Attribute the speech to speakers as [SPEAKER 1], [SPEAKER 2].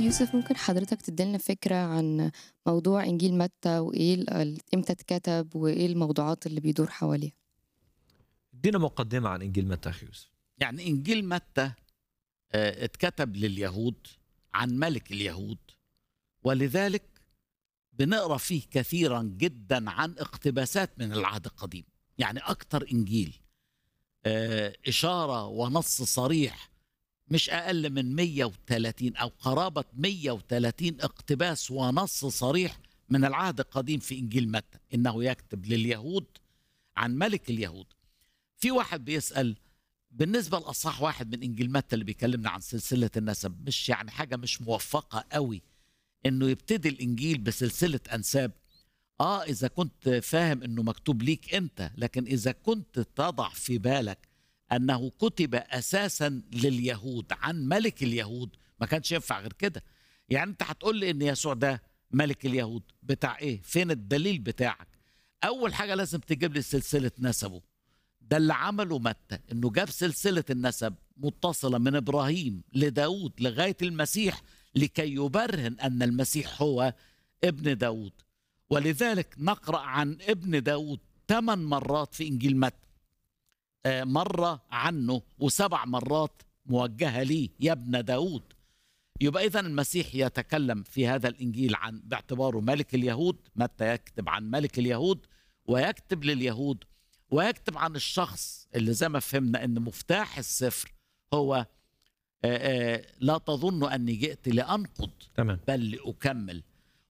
[SPEAKER 1] يوسف ممكن حضرتك تديلنا فكرة عن موضوع إنجيل متى وإيه ال- ال- إمتى اتكتب وإيه الموضوعات اللي بيدور حواليه
[SPEAKER 2] ادينا مقدمة عن إنجيل متى أخي يوسف
[SPEAKER 3] يعني انجيل متى آه، اتكتب لليهود عن ملك اليهود ولذلك بنقرا فيه كثيرا جدا عن اقتباسات من العهد القديم يعني اكتر انجيل آه، اشاره ونص صريح مش اقل من 130 او قرابه 130 اقتباس ونص صريح من العهد القديم في انجيل متى انه يكتب لليهود عن ملك اليهود في واحد بيسال بالنسبه لاصح واحد من انجيل متى اللي بيكلمنا عن سلسله النسب مش يعني حاجه مش موفقه قوي انه يبتدي الانجيل بسلسله انساب اه اذا كنت فاهم انه مكتوب ليك انت لكن اذا كنت تضع في بالك انه كتب اساسا لليهود عن ملك اليهود ما كانش ينفع غير كده يعني انت هتقول لي ان يسوع ده ملك اليهود بتاع ايه فين الدليل بتاعك اول حاجه لازم تجيب لي سلسله نسبه ده اللي عمله متى انه جاب سلسله النسب متصله من ابراهيم لداود لغايه المسيح لكي يبرهن ان المسيح هو ابن داود ولذلك نقرا عن ابن داود ثمان مرات في انجيل متى آه، مره عنه وسبع مرات موجهه ليه يا ابن داود يبقى اذا المسيح يتكلم في هذا الانجيل عن باعتباره ملك اليهود متى يكتب عن ملك اليهود ويكتب لليهود ويكتب عن الشخص اللي زي ما فهمنا ان مفتاح السفر هو آه، آه، لا تظن اني جئت لانقض
[SPEAKER 2] تمام
[SPEAKER 3] بل لاكمل